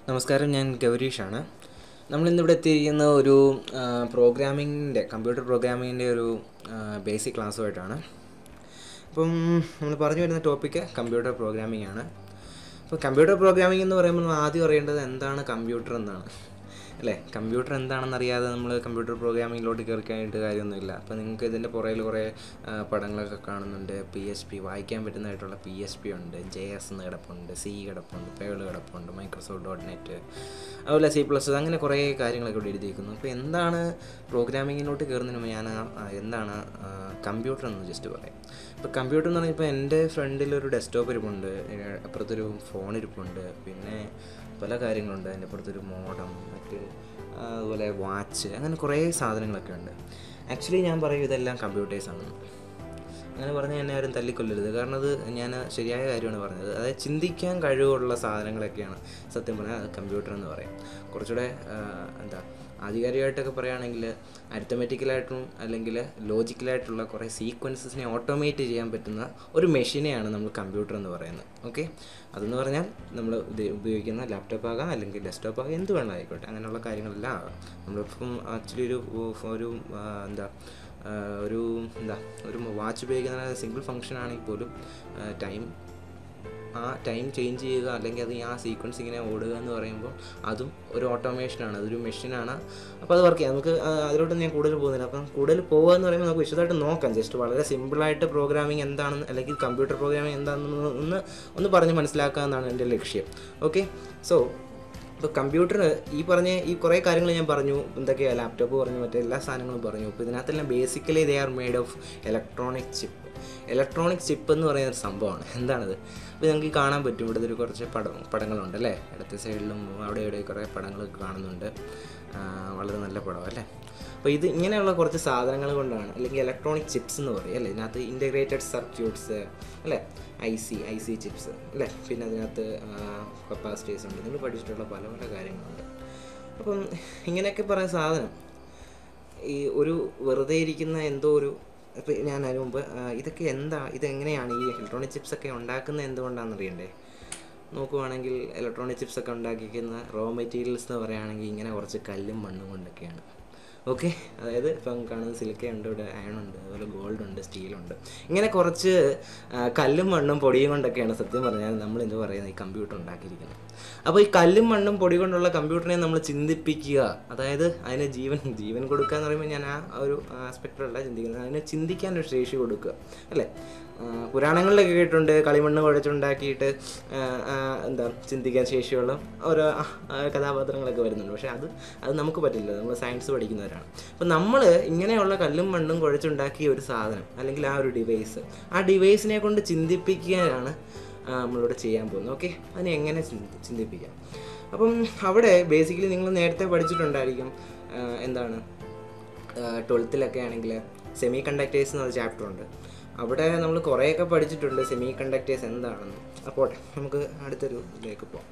നമസ്കാരം ഞാൻ ഗൗരീഷാണ് നമ്മളിന്നിവിടെ എത്തിയിരിക്കുന്ന ഒരു പ്രോഗ്രാമിങ്ങിൻ്റെ കമ്പ്യൂട്ടർ പ്രോഗ്രാമിങ്ങിൻ്റെ ഒരു ബേസിക് ക്ലാസ്സുമായിട്ടാണ് അപ്പം നമ്മൾ പറഞ്ഞു വരുന്ന ടോപ്പിക്ക് കമ്പ്യൂട്ടർ പ്രോഗ്രാമിംഗ് ആണ് അപ്പോൾ കമ്പ്യൂട്ടർ പ്രോഗ്രാമിംഗ് എന്ന് പറയുമ്പോൾ നമ്മൾ ആദ്യം അറിയേണ്ടത് എന്താണ് കമ്പ്യൂട്ടർ എന്നാണ് അല്ലേ കമ്പ്യൂട്ടർ എന്താണെന്ന് അറിയാതെ നമ്മൾ കമ്പ്യൂട്ടർ പ്രോഗ്രാമിങ്ങിലോട്ട് കയറിക്കാനായിട്ട് കാര്യമൊന്നുമില്ല അപ്പോൾ നിങ്ങൾക്ക് ഇതിൻ്റെ പുറകിൽ കുറേ ആ, പടങ്ങളൊക്കെ കാണുന്നുണ്ട് പി എച്ച് പി വായിക്കാൻ പറ്റുന്നതായിട്ടുള്ള പി എച്ച് പി ഉണ്ട് ജെ എസ് എന്ന് കിടപ്പുണ്ട് സി കിടപ്പുണ്ട് പേൾ കിടപ്പുണ്ട് മൈക്രോസോഫ്റ്റ് ഡോട്ട് നെറ്റ് അതുപോലെ സി പ്ലസ് അങ്ങനെ കുറേ കാര്യങ്ങളൊക്കെ ഇവിടെ എഴുതിയിരിക്കുന്നു അപ്പോൾ എന്താണ് പ്രോഗ്രാമിങ്ങിലോട്ട് കയറുന്നതിന് മുമ്പ് ഞാൻ ആ- ആ എന്താണ് കമ്പ്യൂട്ടർ എന്ന് ജസ്റ്റ് പറയാം ഇപ്പോൾ കമ്പ്യൂട്ടർ എന്ന് പറഞ്ഞാൽ ഇപ്പോൾ എൻ്റെ ഫ്രണ്ടിൽ ഒരു ഡെസ്ക്ടോപ്പ് ഇരിപ്പുണ്ട് ഏ, അപ്പുറത്തൊരു ഫോൺ ഇരിപ്പുണ്ട് പിന്നെ പല കാര്യങ്ങളുണ്ട് അതിൻ്റെ അപ്പുറത്തൊരു മോഡം മറ്റ് ആ, അതുപോലെ വാച്ച് അങ്ങനെ കുറേ സാധനങ്ങളൊക്കെ ഉണ്ട് ആക്ച്വലി ഞാൻ പറയും ഇതെല്ലാം കമ്പ്യൂട്ടേഴ്സ് ആണെന്ന് അങ്ങനെ പറഞ്ഞാൽ എന്നെ ആരും തല്ലിക്കൊല്ലരുത് കാരണം അത് ഞാൻ ശരിയായ കാര്യമാണ് പറഞ്ഞത് അതായത് ചിന്തിക്കാൻ കഴിവുള്ള സാധനങ്ങളൊക്കെയാണ് സത്യം പറഞ്ഞാൽ കമ്പ്യൂട്ടർ എന്ന് പറയും കുറച്ചുകൂടെ ആ, എന്താ ആധികാരികമായിട്ടൊക്കെ പറയുകയാണെങ്കിൽ അരിത്തമെറ്റിക്കലായിട്ടും അല്ലെങ്കിൽ ലോജിക്കലായിട്ടുള്ള കുറേ സീക്വൻസസിനെ ഓട്ടോമേറ്റ് ചെയ്യാൻ പറ്റുന്ന ഒരു മെഷീനെയാണ് നമ്മൾ കമ്പ്യൂട്ടർ എന്ന് പറയുന്നത് ഓക്കെ അതെന്ന് പറഞ്ഞാൽ നമ്മൾ ഇത് ഉപയോഗിക്കുന്ന ലാപ്ടോപ്പ് ആകാം അല്ലെങ്കിൽ ഡെസ്ക്ടോപ്പ് ആകാം എന്ത് വേണം ആയിക്കോട്ടെ അങ്ങനെയുള്ള കാര്യങ്ങളെല്ലാം ആകാം നമ്മളിപ്പം ആക്ച്വലി ഒരു ഒരു ആ, എന്താ ആ, ഒരു എന്താ ഒരു വാച്ച് ഉപയോഗിക്കുന്ന സിംഗിൾ ഫങ്ഷൻ ആണെങ്കിൽ പോലും ടൈം ആ ടൈം ചേഞ്ച് ചെയ്യുക അല്ലെങ്കിൽ അത് ആ സീക്വൻസ് ഇങ്ങനെ ഓടുക എന്ന് പറയുമ്പോൾ അതും ഒരു ഓട്ടോമേഷനാണ് അതൊരു മെഷീനാണ് അപ്പോൾ അത് വർക്ക് ചെയ്യാം നമുക്ക് ആ, അതിലോട്ട് ഞാൻ കൂടുതൽ പോകുന്നില്ല അപ്പം കൂടുതൽ പോകുക എന്ന് പറയുമ്പോൾ നമുക്ക് വിശദമായിട്ട് നോക്കാം ജസ്റ്റ് വളരെ സിമ്പിളായിട്ട് പ്രോഗ്രാമിംഗ് എന്താണെന്ന് അല്ലെങ്കിൽ കമ്പ്യൂട്ടർ പ്രോഗ്രാമിംഗ് എന്താണെന്ന് ഒന്ന് ഒന്ന് പറഞ്ഞ് മനസ്സിലാക്കുക എന്നാണ് എൻ്റെ ലക്ഷ്യം ഓക്കെ സോ ഇപ്പോൾ കമ്പ്യൂട്ടർ ഈ പറഞ്ഞ ഈ കുറേ കാര്യങ്ങൾ ഞാൻ പറഞ്ഞു എന്തൊക്കെയാണ് ലാപ്ടോപ്പ് പറഞ്ഞു മറ്റേ എല്ലാ സാധനങ്ങളും പറഞ്ഞു ഇപ്പോൾ ഇതിനകത്തെല്ലാം basically they are made of electronic chip electronic chip എന്ന് പറയുന്ന ഒരു സംഭവമാണ് എന്താണത് അപ്പോൾ നിങ്ങൾക്ക് കാണാൻ പറ്റും ഇവിടെ ഒരു കുറച്ച് പടം പടങ്ങളുണ്ട് അല്ലേ ഇടത്തെ സൈഡിലും അവിടെ ഇവിടെ കുറേ പടങ്ങൾ കാണുന്നുണ്ട് ആ, വളരെ നല്ല പടം അല്ലേ അപ്പോൾ ഇത് ഇങ്ങനെയുള്ള കുറച്ച് സാധനങ്ങൾ കൊണ്ടാണ് അല്ലെങ്കിൽ ഇലക്ട്രോണിക് ചിപ്സ് എന്ന് പറയും അല്ലേ ഇതിനകത്ത് ഇൻറ്റഗ്രേറ്റഡ് സർക്യൂട്ട്സ് അല്ലേ I C I C chips അല്ലേ പിന്നെ അതിനകത്ത് കപ്പാസിറ്റീസ് ഉണ്ട് നിങ്ങൾ പഠിച്ചിട്ടുള്ള പല പല കാര്യങ്ങളുണ്ട് അപ്പം ഇങ്ങനെയൊക്കെ പറയുന്ന സാധനം ഈ ഒരു വെറുതെ ഇരിക്കുന്ന എന്തോ ഒരു ഇപ്പം ഞാൻ അതിന് മുമ്പ് ആ, ഇതൊക്കെ എന്താ ഇതെങ്ങനെയാണ് ഈ ഇലക്ട്രോണിക് ചിപ്സ് ഒക്കെ ഉണ്ടാക്കുന്നത് എന്തുകൊണ്ടാണെന്ന് അറിയണ്ടേ നോക്കുവാണെങ്കിൽ ഇലക്ട്രോണിക് ചിപ്സ് ഒക്കെ ഉണ്ടാക്കിക്കുന്ന റോ മെറ്റീരിയൽസ് എന്ന് പറയുകയാണെങ്കിൽ ഇങ്ങനെ കുറച്ച് കല്ലും മണ്ണും കൊണ്ടൊക്കെയാണ് ഓക്കെ അതായത് ഇപ്പം കാണുന്നത് സിലിക്ക ഉണ്ട് ഇവിടെ അയൺ ഉണ്ട് അതുപോലെ ഗോൾഡ് ഉണ്ട് സ്റ്റീലുണ്ട് ഇങ്ങനെ കുറച്ച് ആ, കല്ലും മണ്ണും പൊടിയും കൊണ്ടൊക്കെയാണ് സത്യം പറഞ്ഞാൽ നമ്മൾ എന്ത് പറയുന്നത് ഈ കമ്പ്യൂട്ടർ ഉണ്ടാക്കിയിരിക്കുന്നത് അപ്പോൾ ഈ കല്ലും മണ്ണും പൊടി കൊണ്ടുള്ള കമ്പ്യൂട്ടറിനെ നമ്മൾ ചിന്തിപ്പിക്കുക അതായത് അതിന് ജീവൻ ജീവൻ കൊടുക്കുക എന്ന് പറയുമ്പോൾ ഞാൻ ആ ഒരു ആസ്പെക്റ്റിലല്ല ചിന്തിക്കുന്നത് അതിന് ചിന്തിക്കാൻ ഒരു ശേഷി കൊടുക്കുക അല്ലേ ആ, പുരാണങ്ങളിലൊക്കെ കേട്ടിട്ടുണ്ട് കളിമണ്ണ് കുഴച്ചുണ്ടാക്കിയിട്ട് ആ, ആ, എന്താ ചിന്തിക്കാൻ ശേഷിയുള്ള ഓരോ ആ, ആ, കഥാപാത്രങ്ങളൊക്കെ വരുന്നുണ്ട് പക്ഷേ അത് അത് നമുക്ക് പറ്റില്ല നമ്മൾ സയൻസ് പഠിക്കുന്നവരാണ് അപ്പം നമ്മൾ ഇങ്ങനെയുള്ള കല്ലും മണ്ണും കുഴച്ചുണ്ടാക്കിയ ഒരു സാധനം അല്ലെങ്കിൽ ആ ഒരു ഡിവൈസ് ആ ഡിവൈസിനെ കൊണ്ട് ചിന്തിപ്പിക്കാനാണ് ആ, നമ്മളിവിടെ ചെയ്യാൻ പോകുന്നത് ഓക്കെ അതിനെ എങ്ങനെ ചിന്തി- ചിന്തിപ്പിക്കാം അപ്പം അവിടെ ബേസിക്കലി നിങ്ങൾ നേരത്തെ പഠിച്ചിട്ടുണ്ടായിരിക്കും ആ, എന്താണ് ട്വൽത്തിലൊക്കെ ആണെങ്കിൽ സെമി കണ്ടക്ടേഴ്സ് എന്നൊരു ചാപ്റ്റർ ഉണ്ട് അവിടെ നമ്മൾ കുറേയൊക്കെ പഠിച്ചിട്ടുണ്ട് സെമി കണ്ടക്ടേഴ്സ് എന്താണെന്ന് അപ്പോൾ നമുക്ക് അടുത്തൊരു ഇതിലേക്ക് പോകാം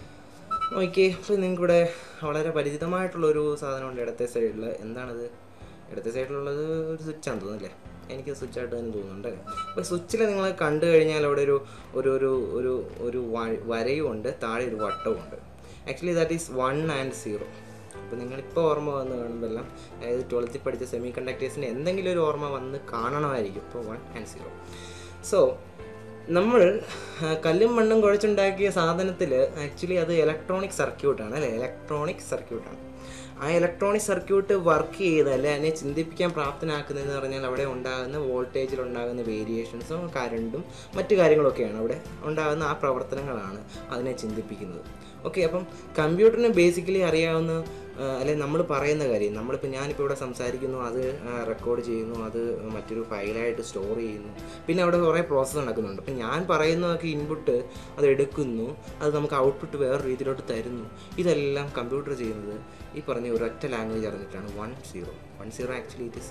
ഓക്കെ അപ്പോൾ നിങ്ങൾക്കിവിടെ വളരെ പരിചിതമായിട്ടുള്ളൊരു സാധനമുണ്ട് ഇടത്തെ സൈഡിൽ എന്താണത് ഇടത്തെ സൈഡിലുള്ളത് ഒരു സ്വിച്ചാന്ന് തോന്നുന്നില്ലേ എനിക്ക് സ്വിച്ചായിട്ട് തന്നെ തോന്നുന്നുണ്ട് അപ്പോൾ സ്വിച്ചിൽ നിങ്ങൾ കണ്ടു കഴിഞ്ഞാൽ അവിടെ ഒരു ഒരു ഒരു ഒരു ഒരു വ- വരയും ഉണ്ട് താഴെ ഒരു വട്ടവും ഉണ്ട് actually that is one and zero അപ്പോൾ നിങ്ങളിപ്പോൾ ഓർമ്മ വന്ന് കാണുമ്പോഴെല്ലാം അതായത് ട്വൽത്തിൽ പഠിച്ച സെമി കണ്ടക്ടേഴ്സിന് എന്തെങ്കിലും ഒരു ഓർമ്മ വന്ന് കാണണമായിരിക്കും ഇപ്പോൾ വൺ ആൻഡ് സീറോ സോ നമ്മൾ ആ, കല്ലും മണ്ണും കുഴച്ചുണ്ടാക്കിയ സാധനത്തിൽ ആക്ച്വലി അത് ഇലക്ട്രോണിക് സർക്യൂട്ടാണ് അല്ലേ ഇലക്ട്രോണിക് സർക്യൂട്ടാണ് ആ ഇലക്ട്രോണിക് സർക്യൂട്ട് വർക്ക് ചെയ്ത് അല്ലെ അതിനെ ചിന്തിപ്പിക്കാൻ പ്രാപ്തനാക്കുന്നതെന്ന് പറഞ്ഞാൽ അവിടെ ഉണ്ടാകുന്ന വോൾട്ടേജിൽ ഉണ്ടാകുന്ന വേരിയേഷൻസും കറണ്ടും മറ്റു കാര്യങ്ങളൊക്കെയാണ് അവിടെ ഉണ്ടാകുന്ന ആ പ്രവർത്തനങ്ങളാണ് അതിനെ ചിന്തിപ്പിക്കുന്നത് ഓക്കെ അപ്പം കമ്പ്യൂട്ടറിന് ബേസിക്കലി അറിയാവുന്ന ആ, അല്ലെ നമ്മൾ പറയുന്ന കാര്യം നമ്മളിപ്പോൾ ഞാനിപ്പോൾ ഇവിടെ സംസാരിക്കുന്നു അത് റെക്കോർഡ് ചെയ്യുന്നു അത് മറ്റൊരു ഫയലായിട്ട് സ്റ്റോർ ചെയ്യുന്നു പിന്നെ അവിടെ കുറേ പ്രോസസ്സ് നടക്കുന്നുണ്ട് അപ്പം ഞാൻ പറയുന്നതൊക്കെ ഇൻപുട്ട് അത് എടുക്കുന്നു അത് നമുക്ക് ഔട്ട്പുട്ട് വേറെ രീതിയിലോട്ട് തരുന്നു ഇതെല്ലാം കമ്പ്യൂട്ടർ ചെയ്യുന്നത് ഈ പറഞ്ഞ ഒരൊറ്റ ലാംഗ്വേജ് അറിഞ്ഞിട്ടാണ് one zero one zero actually it is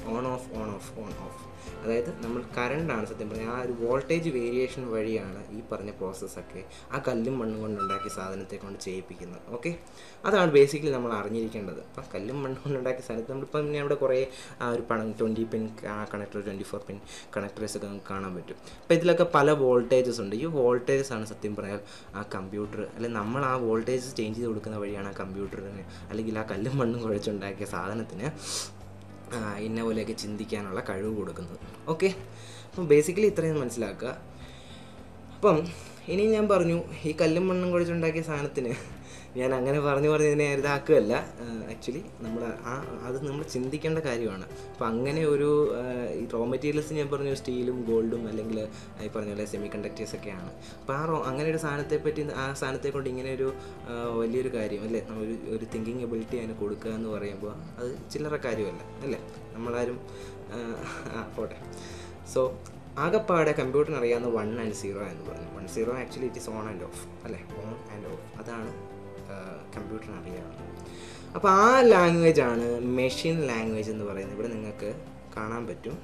on off on off on off അതായത് നമ്മൾ കറണ്ടാണ് സത്യം പറഞ്ഞാൽ ആ ഒരു വോൾട്ടേജ് വേരിയേഷൻ വഴിയാണ് ഈ പറഞ്ഞ പ്രോസസ്സൊക്കെ ആ കല്ലും മണ്ണും കൊണ്ടുണ്ടാക്കിയ സാധനത്തെ കൊണ്ട് ചെയ്യിപ്പിക്കുന്നത് ഓക്കെ അതാണ് ബേസിക്കലി നമ്മൾ അറിഞ്ഞിരിക്കേണ്ടത് അപ്പം കല്ലും മണ്ണും കൊണ്ടുണ്ടാക്കിയ സാധനത്തെ നമ്മളിപ്പം ഞാൻ ഇവിടെ കുറേ ആ ഒരു പണം twenty pin connector twenty four pin connectors ഒക്കെ നമുക്ക് കാണാൻ പറ്റും അപ്പോൾ ഇതിലൊക്കെ പല വോൾട്ടേജസ് ഉണ്ട് ഈ വോൾട്ടേജസ് ആണ് സത്യം പറഞ്ഞാൽ ആ കമ്പ്യൂട്ടർ അല്ലെങ്കിൽ നമ്മൾ ആ വോൾട്ടേജ് ചേഞ്ച് ചെയ്ത് കൊടുക്കുന്ന വഴിയാണ് ആ കമ്പ്യൂട്ടറിന് അല്ലെങ്കിൽ ആ കല്ലും മണ്ണും കുഴച്ചുണ്ടാക്കിയ സാധനത്തിന് ആ, ഇന്ന പോലെയൊക്കെ ചിന്തിക്കാനുള്ള കഴിവ് കൊടുക്കുന്നത് ഓക്കെ അപ്പം ബേസിക്കലി ഇത്രയും മനസ്സിലാക്കുക അപ്പം ഇനി ഞാൻ പറഞ്ഞു ഈ കല്ലും മണ്ണും കുഴിച്ചുണ്ടാക്കിയ സാധനത്തിന് ഞാൻ അങ്ങനെ പറഞ്ഞു പറഞ്ഞ് ഇതിനെ ഇതാക്കുകയല്ല ആക്ച്വലി നമ്മൾ ആ അത് നമ്മൾ ചിന്തിക്കേണ്ട കാര്യമാണ് അപ്പം അങ്ങനെ ഒരു ആ, ഈ റോ മെറ്റീരിയൽസ് ഞാൻ പറഞ്ഞു സ്റ്റീലും ഗോൾഡും അല്ലെങ്കിൽ ഈ പറഞ്ഞ പോലെ സെമി കണ്ടക്ടേഴ്സ് ഒക്കെയാണ് അപ്പോൾ ആ റോ അങ്ങനെ ഒരു സാധനത്തെ പറ്റി ആ സാധനത്തെ കൊണ്ട് ഇങ്ങനെ ഒരു ആ, വലിയൊരു കാര്യം അല്ലേ നമ്മൾ ഒരു ഒരു തിങ്കിങ് എബിലിറ്റി അതിന് കൊടുക്കുക എന്ന് പറയുമ്പോൾ അത് ചില്ലറ കാര്യമല്ല അല്ലേ നമ്മളാരും ആ, ആ പോട്ടെ സോ ആകെപ്പാടെ കമ്പ്യൂട്ടറിന് അറിയാവുന്ന വൺ ആൻഡ് സീറോ എന്ന് പറഞ്ഞു one zero actually it is on and off അല്ലേ ഓൺ ആൻഡ് ഓഫ് അതാണ് കമ്പ്യൂട്ടറിന് അറിയാവുന്നത് അപ്പോൾ ആ ലാംഗ്വേജ് ആണ് മെഷീൻ ലാംഗ്വേജ് എന്ന് പറയുന്നത് ഇവിടെ നിങ്ങൾക്ക് കാണാൻ പറ്റും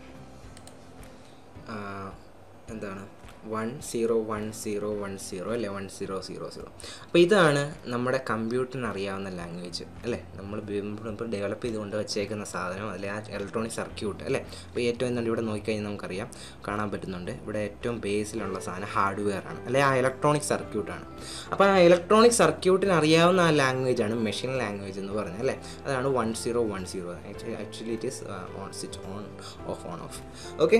ആ, എന്താണ് one zero one zero one zero അല്ലേ വൺ സീറോ സീറോ സീറോ അപ്പോൾ ഇതാണ് നമ്മുടെ കമ്പ്യൂട്ടറിന് അറിയാവുന്ന ലാംഗ്വേജ് അല്ലേ നമ്മൾ ഇപ്പോൾ ഡെവലപ്പ് ചെയ്തുകൊണ്ട് വെച്ചേക്കുന്ന സാധനം അല്ലെ ആ ഇലക്ട്രോണിക് സർക്യൂട്ട് അല്ലേ അപ്പോൾ ഏറ്റവും എന്താണ് ഇവിടെ നോക്കിക്കഴിഞ്ഞാൽ നമുക്കറിയാം കാണാൻ പറ്റുന്നുണ്ട് ഇവിടെ ഏറ്റവും ബേസിലുള്ള സാധനം ഹാർഡ്വെയർ ആണ് അല്ലെ ആ ഇലക്ട്രോണിക് സർക്യൂട്ടാണ് അപ്പോൾ ആ ഇലക്ട്രോണിക് സർക്യൂട്ടിന് അറിയാവുന്ന ആ ലാംഗ്വേജ് ആണ് മെഷീൻ ലാംഗ്വേജ് എന്ന് പറഞ്ഞത് അല്ലേ അതാണ് one zero one zero actually it is on switch on off on off okay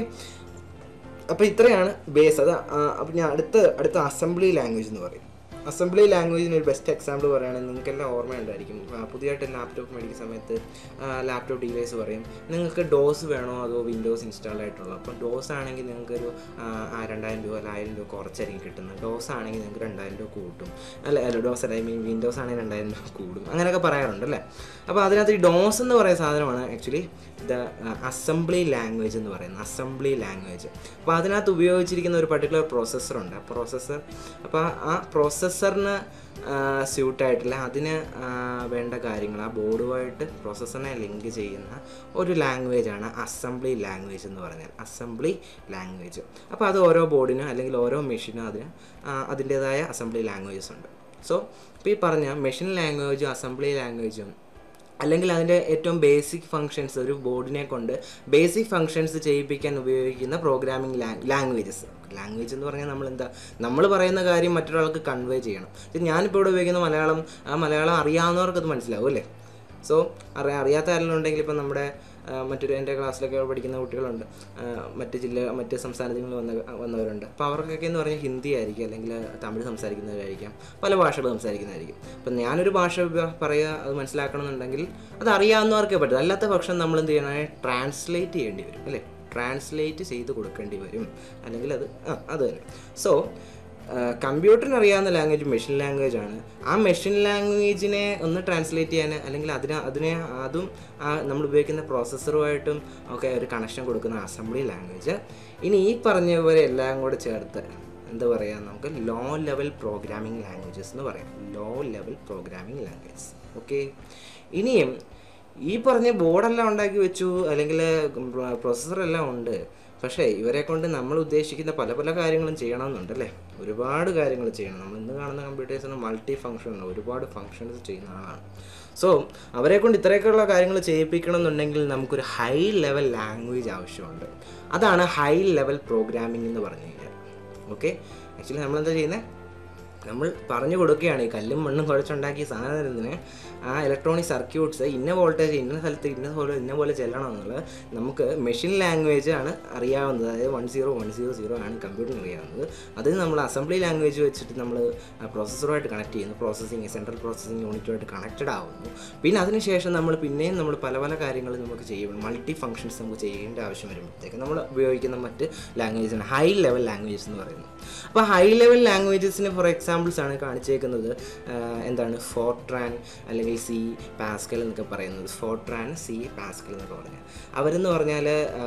അപ്പോൾ ഇത്രയാണ് ബേസ് അത് അപ്പോൾ ഞാൻ അടുത്ത അടുത്ത അസംബ്ലി ലാംഗ്വേജ് എന്ന് പറയും അസംബ്ലി ലാംഗ്വേജിന് ഒരു ബെസ്റ്റ് എക്സാമ്പിൾ പറയുകയാണെങ്കിൽ നിങ്ങൾക്കെല്ലാം ഓർമ്മയുണ്ടായിരിക്കും ആ, പുതിയതായിട്ട് ലാപ്ടോപ്പ് മേടിക്കുന്ന സമയത്ത് ലാപ്ടോപ്പ് ഡീലേഴ്സ് പറയും നിങ്ങൾക്ക് ഡോസ് വേണോ അതോ വിൻഡോസ് ഇൻസ്റ്റാൾ ആയിട്ടുള്ളൂ അപ്പോൾ ഡോസ് ആണെങ്കിൽ നിങ്ങൾക്കൊരു ആ, ആ രണ്ടായിരം രൂപ അല്ല ആയിരം രൂപ കുറച്ചായിരിക്കും കിട്ടുന്നത് ഡോസ് ആണെങ്കിൽ നിങ്ങൾക്ക് രണ്ടായിരം രൂപ കൂട്ടും അല്ല അല്ല ഡോസ് അല്ല ഐ മീൻ വിൻഡോസ് ആണെങ്കിൽ രണ്ടായിരം രൂപ കൂടും അങ്ങനെയൊക്കെ പറയാറുണ്ട് അല്ലേ അപ്പോൾ അതിനകത്ത് ഈ ഡോസ് എന്ന് പറയുന്ന സാധനമാണ് ആക്ച്വലി ദ അസംബ്ലി ലാംഗ്വേജ് എന്ന് പറയുന്നത് അസംബ്ലി ലാംഗ്വേജ് അപ്പോൾ അതിനകത്ത് ഉപയോഗിച്ചിരിക്കുന്ന ഒരു പർട്ടിക്കുലർ പ്രോസസ്സറുണ്ട് ആ പ്രോസസ്സർ അപ്പോൾ ആ പ്രോസസ്സറിന് സ്യൂട്ടായിട്ടുള്ള അതിന് ആ, വേണ്ട കാര്യങ്ങൾ ആ ബോർഡുമായിട്ട് പ്രോസസ്സറിനെ ലിങ്ക് ചെയ്യുന്ന ഒരു ലാംഗ്വേജാണ് അസംബ്ലി ലാംഗ്വേജ് എന്ന് പറഞ്ഞാൽ അസംബ്ലി ലാംഗ്വേജ് അപ്പോൾ അത് ഓരോ ബോർഡിനും അല്ലെങ്കിൽ ഓരോ മെഷീനും അതിന് ആ, അതിൻ്റേതായ അസംബ്ലി ലാംഗ്വേജസ് ഉണ്ട് സോ ഇപ്പോൾ ഈ പറഞ്ഞ മെഷീൻ ലാംഗ്വേജും അസംബ്ലി ലാംഗ്വേജും അല്ലെങ്കിൽ അതിൻ്റെ ഏറ്റവും ബേസിക് ഫങ്ഷൻസ് ഒരു ബോർഡിനെ കൊണ്ട് ബേസിക് ഫങ്ഷൻസ് ചെയ്യിപ്പിക്കാൻ ഉപയോഗിക്കുന്ന പ്രോഗ്രാമിംഗ് ലാംഗ്വേജസ് ലാംഗ്വേജ് എന്ന് പറഞ്ഞാൽ നമ്മൾ എന്താ നമ്മൾ പറയുന്ന കാര്യം മറ്റൊരാൾക്ക് കൺവേ ചെയ്യണം ഇത് ഞാനിപ്പോൾ ഇവിടെ ഉപയോഗിക്കുന്ന മലയാളം ആ മലയാളം അറിയാവുന്നവർക്ക് അത് മനസ്സിലാവും അല്ലേ സോ അറിയാ അറിയാത്ത ആരെങ്കിലും ഉണ്ടെങ്കിൽ ഇപ്പം നമ്മുടെ ആ, മറ്റൊരു എൻ്റെ ക്ലാസ്സിലൊക്കെ പഠിക്കുന്ന കുട്ടികളുണ്ട് ആ, മറ്റ് ജില്ല മറ്റ് സംസ്ഥാനത്തിൽ നിന്ന് വന്ന വന്നവരുണ്ട് അപ്പോൾ അവർക്കൊക്കെ എന്ന് പറഞ്ഞാൽ ഹിന്ദി ആയിരിക്കും അല്ലെങ്കിൽ തമിഴ് സംസാരിക്കുന്നവരായിരിക്കാം പല ഭാഷകൾ സംസാരിക്കുന്നതായിരിക്കും അപ്പം ഞാനൊരു ഭാഷ ഉപ- പറയുക അത് മനസ്സിലാക്കണമെന്നുണ്ടെങ്കിൽ അത് അറിയാവുന്നവർക്കേ പറ്റും അല്ലാത്ത പക്ഷം നമ്മൾ എന്ത് ചെയ്യണം ട്രാൻസ്ലേറ്റ് ചെയ്യേണ്ടി വരും അല്ലേ ട്രാൻസ്ലേറ്റ് ചെയ്ത് കൊടുക്കേണ്ടി വരും അല്ലെങ്കിൽ അത് ആ അത് തന്നെ സോ കമ്പ്യൂട്ടറിന് അറിയാവുന്ന ലാംഗ്വേജ് മെഷീൻ ലാംഗ്വേജ് ആണ് ആ മെഷീൻ ലാംഗ്വേജിനെ ഒന്ന് ട്രാൻസ്ലേറ്റ് ചെയ്യാൻ അല്ലെങ്കിൽ അതിനെ അതിനെ അതും ആ നമ്മൾ ഉപയോഗിക്കുന്ന പ്രോസസ്സറുമായിട്ടും ഒക്കെ ഒരു കണക്ഷൻ കൊടുക്കുന്ന അസംബ്ലി ലാംഗ്വേജ് ഇനി ഈ പറഞ്ഞവരെ എല്ലാം കൂടെ ചേർത്ത് എന്താ പറയുക നമുക്ക് ലോ ലെവൽ പ്രോഗ്രാമിംഗ് ലാംഗ്വേജസ് എന്ന് പറയാം low level programming language okay ഇനിയും ഈ പറഞ്ഞ ബോർഡെല്ലാം ഉണ്ടാക്കി വെച്ചു അല്ലെങ്കിൽ പ്രോസസ്സറെല്ലാം ഉണ്ട് പക്ഷേ ഇവരെ കൊണ്ട് നമ്മൾ ഉദ്ദേശിക്കുന്ന പല പല കാര്യങ്ങളും ചെയ്യണമെന്നുണ്ട് അല്ലേ ഒരുപാട് കാര്യങ്ങൾ ചെയ്യണം നമ്മൾ ഇന്ന് കാണുന്ന കമ്പ്യൂട്ടേഴ്സിന് മൾട്ടി ഫങ്ഷൻ ഉണ്ട് ഒരുപാട് ഫങ്ഷൻസ് ചെയ്യുന്ന ആളാണ് സോ അവരെ കൊണ്ട് ഇത്രയൊക്കെയുള്ള കാര്യങ്ങൾ ചെയ്യിപ്പിക്കണം എന്നുണ്ടെങ്കിൽ നമുക്കൊരു ഹൈ ലെവൽ ലാംഗ്വേജ് ആവശ്യമുണ്ട് അതാണ് ഹൈ ലെവൽ പ്രോഗ്രാമിംഗ് എന്ന് പറഞ്ഞു കഴിഞ്ഞാൽ ഓക്കെ ആക്ച്വലി നമ്മളെന്താ ചെയ്യുന്നത് നമ്മൾ പറഞ്ഞു കൊടുക്കുകയാണ് ഈ കല്ലും മണ്ണും കുഴച്ചുണ്ടാക്കിയ സാധനത്തിന് ആ ഇലക്ട്രോണിക് സർക്യൂട്ട്സ് ഇന്ന വോൾട്ടേജ് ഇന്ന സ്ഥലത്ത് ഇന്ന പോലെ ഇന്ന പോലെ ചെല്ലണം എന്നുള്ളത് നമുക്ക് മെഷീൻ ലാംഗ്വേജ് ആണ് അറിയാവുന്നത് അതായത് one zero one zero zero ആണ് കമ്പ്യൂട്ടറിന് അറിയാവുന്നത് അത് നമ്മൾ അസംബ്ലി ലാംഗ്വേജ് വെച്ചിട്ട് നമ്മൾ പ്രോസസ്സറുമായിട്ട് കണക്ട് ചെയ്യുന്നു പ്രോസസ്സിങ് സെൻട്രൽ പ്രോസസ്സിങ് യൂണിറ്റുമായിട്ട് കണക്റ്റഡ് ആവുന്നു പിന്നെ അതിനുശേഷം നമ്മൾ പിന്നെയും നമ്മൾ പല പല കാര്യങ്ങൾ നമുക്ക് ചെയ്യണം മൾട്ടി ഫങ്ഷൻസ് നമുക്ക് ചെയ്യേണ്ട ആവശ്യം വരുമ്പോഴത്തേക്ക് നമ്മൾ ഉപയോഗിക്കുന്ന മറ്റ് ലാംഗ്വേജാണ് ഹൈ ലെവൽ ലാംഗ്വേജസ് എന്ന് പറയുന്നത് അപ്പോൾ ഹൈ ലെവൽ ലാംഗ്വേജസിന് ഫോർ എക്സാമ്പിൾസ് ആണ് കാണിച്ചേക്കുന്നത് ആ, എന്താണ് ഫോർട്രാൻ അല്ലെങ്കിൽ സി പാസ്കൽ എന്നൊക്കെ പറയുന്നത് ഫോർട്രാൻ സി പാസ്കൽ എന്നൊക്കെ പറഞ്ഞാൽ അവരെന്ന് പറഞ്ഞാൽ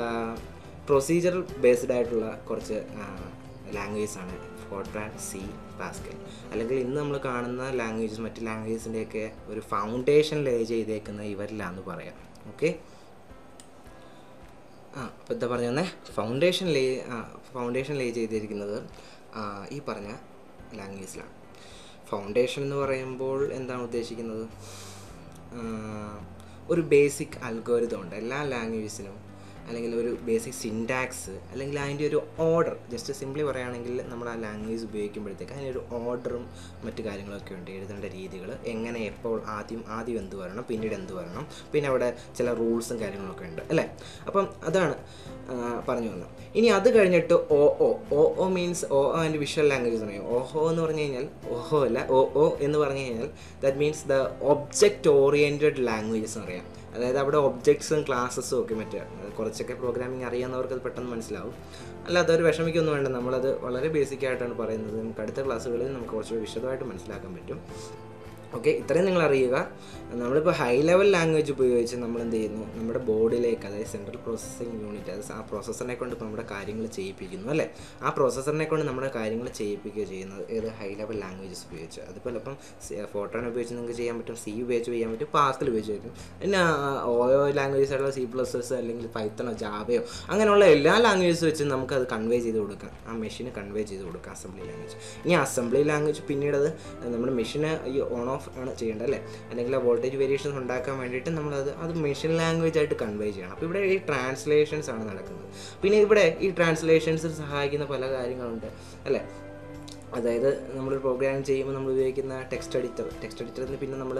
പ്രൊസീജിയർ ബേസ്ഡ് ആയിട്ടുള്ള കുറച്ച് ലാംഗ്വേജസ് ആണ് ഫോർട്രാൻ സി പാസ്കൽ അല്ലെങ്കിൽ ഇന്ന് നമ്മൾ കാണുന്ന ലാംഗ്വേജസ് മറ്റ് ലാംഗ്വേജസിൻ്റെയൊക്കെ ഒരു ഫൗണ്ടേഷൻ ലേ ചെയ്തേക്കുന്ന ഇവരിലാന്ന് പറയാം ഓക്കെ ആ അപ്പോൾ എന്താ പറഞ്ഞു തന്നെ ഫൗണ്ടേഷൻ ലേ ആ ഫൗണ്ടേഷൻ ലേ ചെയ്തിരിക്കുന്നത് ആ, ഈ പറഞ്ഞ ലാംഗ്വേജിലാണ് ഫൗണ്ടേഷൻ എന്ന് പറയുമ്പോൾ എന്താണ് ഉദ്ദേശിക്കുന്നത് ആ, ഒരു ബേസിക് അൽഗോരിതം ഉണ്ട് എല്ലാ ലാംഗ്വേജസിനും അല്ലെങ്കിൽ ഒരു ബേസിക് സിൻടാക്സ് അല്ലെങ്കിൽ അതിൻ്റെ ഒരു ഓർഡർ ജസ്റ്റ് സിംപ്ലി പറയുകയാണെങ്കിൽ നമ്മൾ ആ ലാംഗ്വേജ് ഉപയോഗിക്കുമ്പോഴത്തേക്ക് അതിനൊരു ഓർഡറും മറ്റു കാര്യങ്ങളൊക്കെ ഉണ്ട് എഴുതേണ്ട രീതികൾ എങ്ങനെ എപ്പോൾ ആദ്യം ആദ്യം എന്ത് വരണം പിന്നീട് എന്ത് വരണം പിന്നെ അവിടെ ചില റൂൾസും കാര്യങ്ങളൊക്കെ ഉണ്ട് അല്ലേ അപ്പം അതാണ് ആ, പറഞ്ഞു വന്നത് ഇനി അത് കഴിഞ്ഞിട്ട് O O O O means O O and visual language എന്ന് പറയും ഓഹോ എന്ന് പറഞ്ഞു കഴിഞ്ഞാൽ ഓഹോ അല്ല ഒ ഒ എന്ന് പറഞ്ഞു കഴിഞ്ഞാൽ that means the object oriented languages എന്ന് പറയാം അതായത് അവിടെ ഒബ്ജക്ട്സും ക്ലാസ്സസും ഒക്കെ മറ്റേ അത് കുറച്ചൊക്കെ പ്രോഗ്രാമിംഗ് അറിയാവുന്നവർക്ക് അത് പെട്ടെന്ന് മനസ്സിലാവും അല്ലാതെ ഒരു വിഷമിക്കൊന്നും വേണ്ട നമ്മളത് വളരെ ബേസിക് ആയിട്ടാണ് പറയുന്നത് നമുക്ക് അടുത്ത ക്ലാസ്സുകളിൽ നമുക്ക് കുറച്ചുകൂടി വിശദമായിട്ട് മനസ്സിലാക്കാൻ പറ്റും ഓക്കെ ഇത്രയും നിങ്ങൾ അറിയുക നമ്മളിപ്പോൾ ഹൈ ലെവൽ ലാംഗ്വേജ് ഉപയോഗിച്ച് നമ്മൾ എന്ത് ചെയ്യുന്നു നമ്മുടെ ബോർഡിലേക്ക് അതായത് സെൻട്രൽ പ്രോസസ്സിംഗ് യൂണിറ്റ് അത് ആ പ്രോസസ്സറിനെ കൊണ്ട് ഇപ്പോൾ നമ്മുടെ കാര്യങ്ങൾ ചെയ്യിപ്പിക്കുന്നു അല്ലേ ആ പ്രോസസ്സറിനെ കൊണ്ട് നമ്മുടെ കാര്യങ്ങൾ ചെയ്യിപ്പിക്കുക ചെയ്യുന്നത് ഏത് ഹൈ ലെവൽ ലാംഗ്വേജസ് ഉപയോഗിച്ച് അതിപ്പോൾ ചിലപ്പം ഫോട്ടോൺ ഉപയോഗിച്ച് നിങ്ങൾക്ക് ചെയ്യാൻ പറ്റും സി ഉപയോഗിച്ച് ചെയ്യാൻ പറ്റും പാസ്കൽ ഉപയോഗിച്ച് പറ്റും പിന്നെ ഓരോ ലാംഗ്വേജസ് ആയിട്ടുള്ള സി പ്ലസ് എസ് അല്ലെങ്കിൽ പൈത്തണോ ജാവയോ അങ്ങനെയുള്ള എല്ലാ ലാംഗ്വേജസ് വെച്ച് നമുക്കത് കൺവേ ചെയ്ത് കൊടുക്കാം ആ മെഷീന് കൺവേ ചെയ്ത് കൊടുക്കാം അസംബ്ലി ലാംഗ്വേജ് ഇനി അസംബ്ലി ലാംഗ്വേജ് പിന്നീട് അത് നമ്മുടെ മെഷീന് ഈ ഓൺ ഓഫ് ആണ് ചെയ്യേണ്ടത് അല്ലേ അല്ലെങ്കിൽ ആ വോൾട്ടേജ് വേരിയേഷൻസ് ഉണ്ടാക്കാൻ വേണ്ടിയിട്ട് നമ്മളത് അത് മെഷീൻ ലാംഗ്വേജ് ആയിട്ട് കൺവേ ചെയ്യണം അപ്പോൾ ഇവിടെ ഈ ട്രാൻസ്ലേഷൻസ് ആണ് നടക്കുന്നത് പിന്നെ ഇവിടെ ഈ ട്രാൻസ്ലേഷൻസിൽ സഹായിക്കുന്ന പല കാര്യങ്ങളുണ്ട് അല്ലേ അതായത് നമ്മൾ പ്രോഗ്രാം ചെയ്യുമ്പോൾ നമ്മൾ ഉപയോഗിക്കുന്ന ടെക്സ്റ്റ് എഡിറ്റർ ടെക്സ്റ്റ് എഡിറ്ററിന് പിന്നെ നമ്മൾ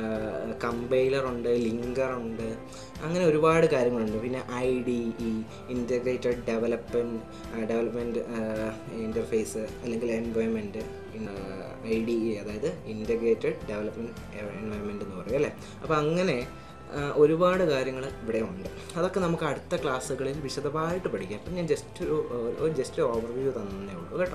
കമ്പൈലർ ഉണ്ട് ലിങ്കർ ഉണ്ട് അങ്ങനെ ഒരുപാട് കാര്യങ്ങളുണ്ട് പിന്നെ I D E integrated development development interface അല്ലെങ്കിൽ എൻവയോൺമെൻറ്റ് ഐ ഡി ഇ അതായത് ഇൻറ്റഗ്രേറ്റഡ് ഡെവലപ്മെൻറ്റ് എൻവയോൺമെൻറ്റ് എന്ന് പറയും അല്ലേ അപ്പോൾ അങ്ങനെ ആ, ഒരുപാട് കാര്യങ്ങൾ ഇവിടെ ഉണ്ട് അതൊക്കെ നമുക്ക് അടുത്ത ക്ലാസ്സുകളിൽ വിശദമായിട്ട് പഠിക്കാം അപ്പം ഞാൻ ജസ്റ്റ് ഒരു ഒരു ജസ്റ്റ് ഓവർവ്യൂ തന്നേ ഉള്ളൂ കേട്ടോ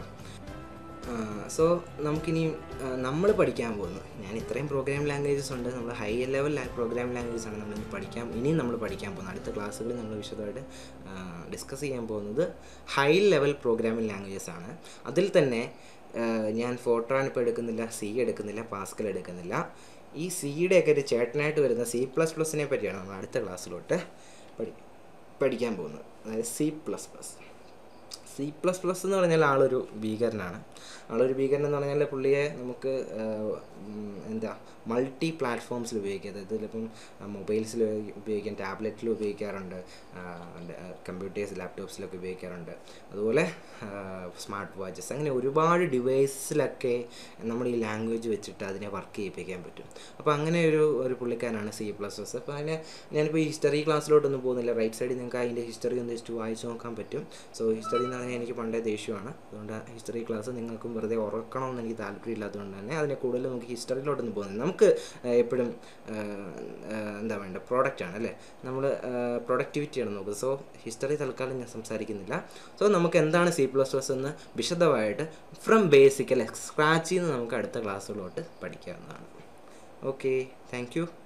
സോ നമുക്കിനി നമ്മൾ പഠിക്കാൻ പോകുന്നത് ഞാൻ ഇത്രയും പ്രോഗ്രാം ലാംഗ്വേജസ് ഉണ്ട് നമ്മൾ ഹൈ ലെവൽ പ്രോഗ്രാം ലാംഗ്വേജസ് ആണ് നമ്മൾ പഠിക്കാൻ ഇനിയും നമ്മൾ പഠിക്കാൻ പോകുന്നത് അടുത്ത ക്ലാസ്സുകളിൽ നമ്മൾ വിശദമായിട്ട് ഡിസ്കസ് ചെയ്യാൻ പോകുന്നത് ഹൈ ലെവൽ പ്രോഗ്രാമിംഗ് ലാംഗ്വേജസ് ആണ് അതിൽ തന്നെ ആ, ഞാൻ ഫോട്ടോൺ ഇപ്പോൾ എടുക്കുന്നില്ല സി എടുക്കുന്നില്ല പാസ്കൽ എടുക്കുന്നില്ല ഈ സിയുടെ ഒക്കെ ഒരു ചേട്ടനായിട്ട് വരുന്ന സി പ്ലസ് പ്ലസിനെ പറ്റിയാണ് നമ്മൾ അടുത്ത ക്ലാസ്സിലോട്ട് പഠി പഠിക്കാൻ പോകുന്നത് അതായത് C plus plus C plus plus എന്ന് പറഞ്ഞാൽ ആളൊരു ഭീകരനാണ് ആളൊരു ഭീകരൻ എന്ന് പറഞ്ഞാൽ പുള്ളിയെ നമുക്ക് ആഹ്, ഉം, എന്താ മൾട്ടി പ്ലാറ്റ്ഫോംസിൽ ഉപയോഗിക്കാം അതായത് ചിലപ്പം മൊബൈൽസിൽ ഉപയോഗിക്കാം ടാബ്ലറ്റിൽ ഉപയോഗിക്കാറുണ്ട് കമ്പ്യൂട്ടേഴ്സ് ലാപ്ടോപ്സിലൊക്കെ ഉപയോഗിക്കാറുണ്ട് അതുപോലെ സ്മാർട്ട് വാച്ചസ് അങ്ങനെ ഒരുപാട് ഡിവൈസിലൊക്കെ നമ്മൾ ഈ ലാംഗ്വേജ് വെച്ചിട്ട് അതിനെ വർക്ക് ചെയ്യിപ്പിക്കാൻ പറ്റും അപ്പോൾ അങ്ങനെ ഒരു ഒരു പുള്ളിക്കാരനാണ് സി പ്ലസ് പ്ലസ് അപ്പോൾ അതിനെ ഞാനിപ്പോൾ ഈ ഹിസ്റ്ററി ക്ലാസ്സിലോട്ടൊന്നും പോകുന്നില്ല റൈറ്റ് സൈഡിൽ നിങ്ങൾക്ക് അതിൻ്റെ ഹിസ്റ്ററി ഒന്ന് ജസ്റ്റ് വായിച്ച് നോക്കാൻ പറ്റും സോ ഹിസ്റ്ററി എന്ന് പറഞ്ഞാൽ എനിക്ക് പണ്ടേ ദേഷ്യമാണ് അതുകൊണ്ട് ഹിസ്റ്ററി ക്ലാസ് നിങ്ങൾക്കും വെറുതെ ഉറക്കണമെന്ന് എനിക്ക് താല്പര്യമില്ലാത്തതുകൊണ്ട് തന്നെ അതിനെ കൂടുതൽ നമുക്ക് ഹിസ്റ്ററിയിലോട്ടൊന്നും പോകുന്നില്ല നമുക്ക് എപ്പോഴും എന്താ വേണ്ട പ്രോഡക്റ്റ് ആണ് അല്ലേ നമ്മൾ പ്രൊഡക്ടിവിറ്റിയാണ് നോക്കുന്നത് സോ ഹിസ്റ്ററി തൽക്കാലം ഞാൻ സംസാരിക്കുന്നില്ല സോ നമുക്ക് എന്താണ് സി പ്ലസ് പ്ലസ് എന്ന് വിശദമായിട്ട് ഫ്രം ബേസിക് അല്ലെ സ്ക്രാച്ചിൽ നിന്ന് നമുക്ക് അടുത്ത ക്ലാസ്സുകളിലോട്ട് പഠിക്കാവുന്നതാണ് ഓക്കെ താങ്ക് യു